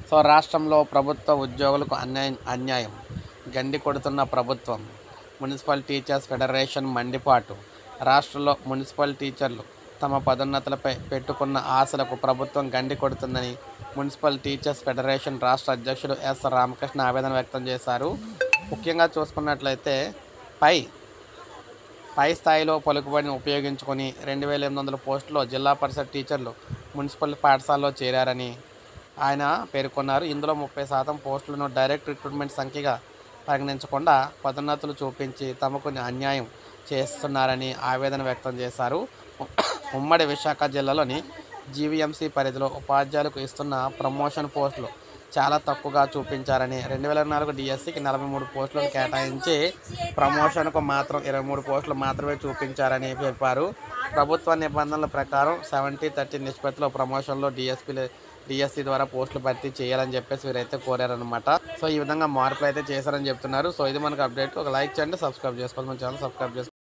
so రాష్ట్రంలో ప్రభుత్వ ఉద్యోగులకు అన్యాయం అన్యాయం గండి కొడుతున్న ప్రభుత్వం మున్సిపల్ టీచర్స్ ఫెడరేషన్ మండిపాటు రాష్ట్రంలో మున్సిపల్ టీచర్లు తమ పదోన్నతులపై పెట్టుకున్న ఆశలకు ప్రభుత్వం గండి కొడుతుందని మున్సిపల్ టీచర్స్ ఫెడరేషన్ రాష్ట్ర అధ్యక్షుడు ఎస్ రామకృష్ణ ఆవేదన వ్యక్తం చేశారు ముఖ్యంగా చూసుకున్నట్లయితే పై పై స్థాయిలో పలుకుబడిని ఉపయోగించుకొని రెండు వేల ఎనిమిది వందల పోస్టులో జిల్లా పరిషత్ టీచర్లు మున్సిపల్ పాఠశాలలో చేరారని ఆయన పేర్కొన్నారు ఇందులో ముప్పై శాతం పోస్టులను డైరెక్ట్ రిక్రూట్మెంట్ సంఖ్యగా పరిగణించకుండా పదోన్నతులు చూపించి తమకు అన్యాయం చేస్తున్నారని ఆవేదన వ్యక్తం చేశారు ఉమ్మడి విశాఖ జిల్లాలోని జీవీఎంసీ పరిధిలో ఉపాధ్యాయులకు ఇస్తున్న ప్రమోషన్ పోస్టులు చాలా తక్కువగా చూపించారని రెండు వేల నాలుగు డిఎస్సికి నలభై మూడు పోస్టులను కేటాయించి ప్రమోషన్కు మాత్రం ఇరవై మూడు పోస్టులు మాత్రమే చూపించారని చెప్పారు ప్రభుత్వ నిబంధనల ప్రకారం సెవెంటీ థర్టీ నిష్పత్తిలో ప్రమోషన్లో డిఎస్పీ డిఎస్సి ద్వారా పోస్టులు భర్తీ చేయాలని చెప్పేసి వీరైతే కోరారనమాట సో ఈ విధంగా మార్పులు అయితే చేశారని చెప్తున్నారు సో ఇది మనకు అప్డేట్ ఒక లైక్ చేయండి సబ్స్క్రైబ్ చేసుకోండి మన ఛానల్ సబ్స్క్రైబ్ చేసుకోండి